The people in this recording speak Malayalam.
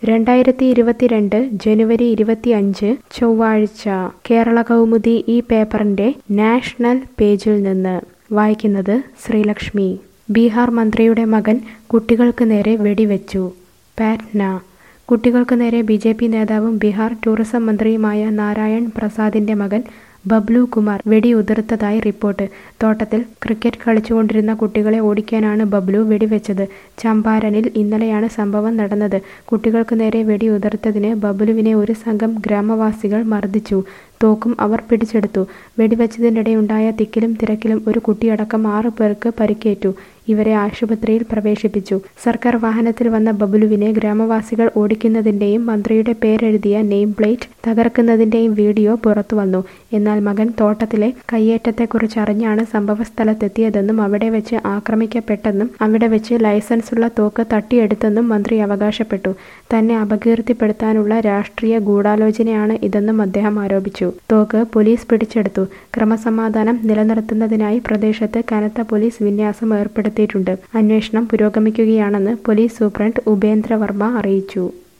രണ്ടായിരത്തി ഇരുപത്തിരണ്ട് ജനുവരി ഇരുപത്തിയഞ്ച് ചൊവ്വാഴ്ച കേരള കൗമുദി ഈ പേപ്പറിന്റെ നാഷണൽ പേജിൽ നിന്ന് വായിക്കുന്നത് ശ്രീലക്ഷ്മി ബീഹാർ മന്ത്രിയുടെ മകൻ കുട്ടികൾക്ക് നേരെ വെടിവെച്ചു പാറ്റ്ന കുട്ടികൾക്ക് നേരെ ബി ജെ പി നേതാവും ബീഹാർ ടൂറിസം മന്ത്രിയുമായ നാരായൺ പ്രസാദിന്റെ മകൻ ബബ്ലു കുമാർ വെടിയുതിർത്തതായി റിപ്പോർട്ട് തോട്ടത്തിൽ ക്രിക്കറ്റ് കളിച്ചുകൊണ്ടിരുന്ന കുട്ടികളെ ഓടിക്കാനാണ് ബബ്ലു വെടിവെച്ചത് ചമ്പാരനിൽ ഇന്നലെയാണ് സംഭവം നടന്നത് കുട്ടികൾക്ക് നേരെ വെടിയുതിർത്തതിന് ബബ്ലുവിനെ ഒരു സംഘം ഗ്രാമവാസികൾ മർദ്ദിച്ചു തോക്കും അവർ പിടിച്ചെടുത്തു വെടിവെച്ചതിനിടെയുണ്ടായ തിക്കിലും തിരക്കിലും ഒരു കുട്ടിയടക്കം ആറു പേർക്ക് പരിക്കേറ്റു ഇവരെ ആശുപത്രിയിൽ പ്രവേശിപ്പിച്ചു സർക്കാർ വാഹനത്തിൽ വന്ന ബബുലുവിനെ ഗ്രാമവാസികൾ ഓടിക്കുന്നതിന്റെയും മന്ത്രിയുടെ പേരെഴുതിയ നെയിം പ്ലേറ്റ് തകർക്കുന്നതിന്റെയും വീഡിയോ പുറത്തുവന്നു എന്നാൽ മകൻ തോട്ടത്തിലെ കയ്യേറ്റത്തെക്കുറിച്ച് അറിഞ്ഞാണ് സംഭവസ്ഥലത്തെത്തിയതെന്നും അവിടെ വെച്ച് ആക്രമിക്കപ്പെട്ടെന്നും അവിടെ വെച്ച് ലൈസൻസുള്ള തോക്ക് തട്ടിയെടുത്തെന്നും മന്ത്രി അവകാശപ്പെട്ടു തന്നെ അപകീർത്തിപ്പെടുത്താനുള്ള രാഷ്ട്രീയ ഗൂഢാലോചനയാണ് ഇതെന്നും അദ്ദേഹം ആരോപിച്ചു തോക്ക് പോലീസ് പിടിച്ചെടുത്തു ക്രമസമാധാനം നിലനിർത്തുന്നതിനായി പ്രദേശത്ത് കനത്ത പോലീസ് വിന്യാസം ഏർപ്പെടുത്തിയിട്ടുണ്ട് അന്വേഷണം പുരോഗമിക്കുകയാണെന്ന് പോലീസ് സൂപ്രണ്ട് ഉപേന്ദ്ര വർമ്മ അറിയിച്ചു